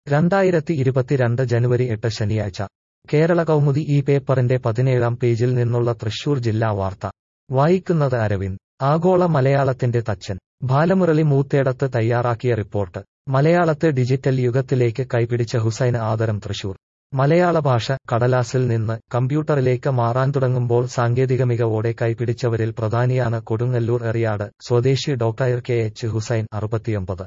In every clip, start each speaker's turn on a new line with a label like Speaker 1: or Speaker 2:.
Speaker 1: രണ്ടായിരത്തി ഇരുപത്തിരണ്ട് ജനുവരി എട്ട് ശനിയാഴ്ച കേരള കൗമുദി ഈ പേപ്പറിന്റെ പതിനേഴാം പേജിൽ നിന്നുള്ള തൃശൂർ ജില്ലാ വാർത്ത വായിക്കുന്നത് അരവിന്ദ് ആഗോള മലയാളത്തിന്റെ തച്ചൻ ബാലമുരളി മൂത്തേടത്ത് തയ്യാറാക്കിയ റിപ്പോർട്ട് മലയാളത്തെ ഡിജിറ്റൽ യുഗത്തിലേക്ക് കൈപിടിച്ച ഹുസൈന് ആദരം തൃശൂർ മലയാള ഭാഷ കടലാസിൽ നിന്ന് കമ്പ്യൂട്ടറിലേക്ക് മാറാൻ തുടങ്ങുമ്പോൾ സാങ്കേതിക മികവോടെ കൈപിടിച്ചവരിൽ പ്രധാനിയാണ് കൊടുങ്ങല്ലൂർ എറിയാട് സ്വദേശി ഡോക്ടർ കെ എച്ച് ഹുസൈൻ അറുപത്തിയൊമ്പത്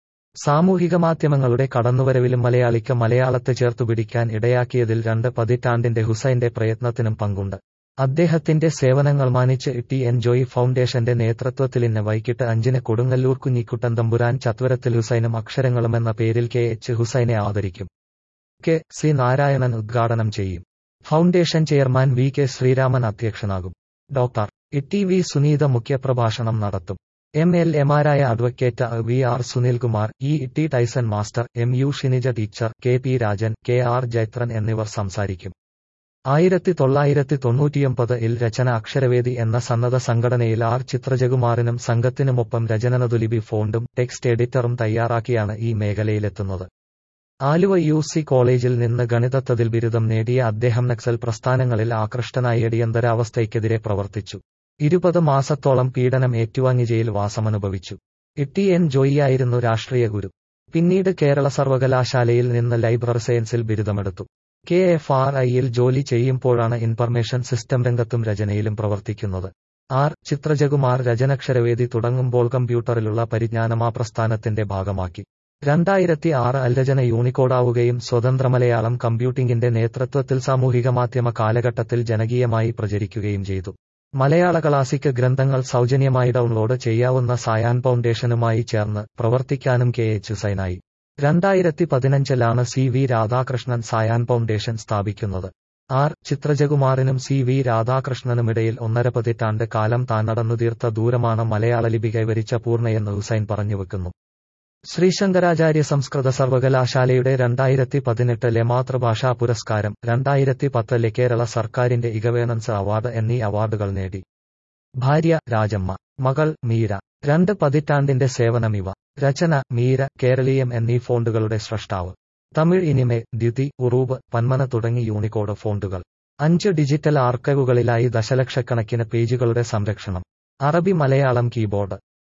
Speaker 1: സാമൂഹിക മാധ്യമങ്ങളുടെ കടന്നുവരവിലും മലയാളിക്ക് മലയാളത്തെ ചേർത്തുപിടിക്കാൻ ഇടയാക്കിയതിൽ രണ്ട് പതിറ്റാണ്ടിന്റെ ഹുസൈന്റെ പ്രയത്നത്തിനും പങ്കുണ്ട് അദ്ദേഹത്തിന്റെ സേവനങ്ങൾ മാനിച്ച് ടി എൻ ജോയ് ഫൗണ്ടേഷന്റെ നേതൃത്വത്തിലിന്ന് വൈകിട്ട് അഞ്ചിന് കൊടുങ്ങല്ലൂർ കുഞ്ഞിക്കുട്ടൻ തമ്പുരാൻ ചത്വരത്തിൽ ഹുസൈനും അക്ഷരങ്ങളും എന്ന പേരിൽ കെ എച്ച് ഹുസൈനെ ആദരിക്കും കെ സി നാരായണൻ ഉദ്ഘാടനം ചെയ്യും foundation chairman V K Sreeraman അധ്യക്ഷനാകും ഡോക്ടർ ടി വി സുനീത മുഖ്യപ്രഭാഷണം നടത്തും എം എൽ എമാരായ advocate V R Sunilkumar E T Tyson master M U Shinija teacher K P Rajan K R Jaithran എന്നിവർ സംസാരിക്കും ആയിരത്തി തൊള്ളായിരത്തി തൊണ്ണൂറ്റിയൊമ്പത് ഇൽ രചന അക്ഷരവേദി എന്ന സന്നദ്ധ സംഘടനയിൽ ആർ ചിത്രജകുമാറിനും സംഘത്തിനുമൊപ്പം രചനനതുലിപി ഫോണ്ടും ടെക്സ്റ്റ് എഡിറ്ററും തയ്യാറാക്കിയാണ് ഈ മേഖലയിലെത്തുന്നത് ആലുവ യു സി കോളേജിൽ നിന്ന് ഗണിതത്തതിൽ ബിരുദം നേടിയ അദ്ദേഹം നക്സൽ പ്രസ്ഥാനങ്ങളിൽ ആകൃഷ്ടനായി അടിയന്തരാവസ്ഥയ്ക്കെതിരെ പ്രവർത്തിച്ചു ഇരുപത് മാസത്തോളം പീഡനം ഏറ്റുവാങ്ങി ജയിൽ വാസമനുഭവിച്ചു ഇട്ടി എൻ ജോയിയായിരുന്നു രാഷ്ട്രീയ ഗുരു പിന്നീട് കേരള സർവകലാശാലയിൽ നിന്ന് ലൈബ്രറി സയൻസിൽ ബിരുദമെടുത്തു കെ എഫ് ആർ ഐയിൽ ജോലി ചെയ്യുമ്പോഴാണ് ഇൻഫർമേഷൻ സിസ്റ്റം രംഗത്തും രചനയിലും പ്രവർത്തിക്കുന്നത് ആർ ചിത്രജകുമാർ രചനക്ഷരവേദി തുടങ്ങുമ്പോൾ കമ്പ്യൂട്ടറിലുള്ള പരിജ്ഞാനം ആ പ്രസ്ഥാനത്തിന്റെ ഭാഗമാക്കി രണ്ടായിരത്തി ആറ് അൽരചന യൂണിക്കോഡാവുകയും സ്വതന്ത്ര മലയാളം കമ്പ്യൂട്ടിംഗിന്റെ നേതൃത്വത്തിൽ സാമൂഹിക മാധ്യമ കാലഘട്ടത്തിൽ ജനകീയമായി പ്രചരിക്കുകയും ചെയ്തു മലയാള ക്ലാസിക് ഗ്രന്ഥങ്ങൾ സൗജന്യമായി ഡൗൺലോഡ് ചെയ്യാവുന്ന സായാൻ ഫൗണ്ടേഷനുമായി ചേർന്ന് പ്രവർത്തിക്കാനും കെ എച്ച് ഹുസൈനായി രണ്ടായിരത്തി പതിനഞ്ചിലാണ് C V Radhakrishnan Sayan foundation സ്ഥാപിക്കുന്നത് ആർ ചിത്രജകുമാറിനും സി വി രാധാകൃഷ്ണനുമിടയിൽ ഒന്നര പതിറ്റാണ്ട് കാലം താൻ നടന്നു തീർത്ത ദൂരമാണ് മലയാള ലിപി കൈവരിച്ച പൂർണ്ണയെന്ന് ഹുസൈൻ പറഞ്ഞുവെക്കുന്നു ശ്രീശങ്കരാചാര്യ സംസ്കൃത സർവകലാശാലയുടെ രണ്ടായിരത്തി പതിനെട്ടിലെ മാതൃഭാഷാ പുരസ്കാരം രണ്ടായിരത്തി പത്തിലെ കേരള സർക്കാരിന്റെ ഇഗവേണൻസ് അവാർഡ് എന്നീ അവാർഡുകൾ നേടി ഭാര്യ രാജമ്മ മകൾ മീര രണ്ട് പതിറ്റാണ്ടിന്റെ സേവനമിവ രചന മീര കേരളീയം എന്നീ ഫോണ്ടുകളുടെ സ്രഷ്ടാവ് തമിഴ് ഇനിമെ ദ്യുതി ഉറൂബ് പന്മന തുടങ്ങി യൂണിക്കോഡ് ഫോണ്ടുകൾ അഞ്ച് ഡിജിറ്റൽ ആർക്കൈവുകളിലായി ദശലക്ഷക്കണക്കിന് പേജുകളുടെ സംരക്ഷണം അറബി മലയാളം കീബോർഡ്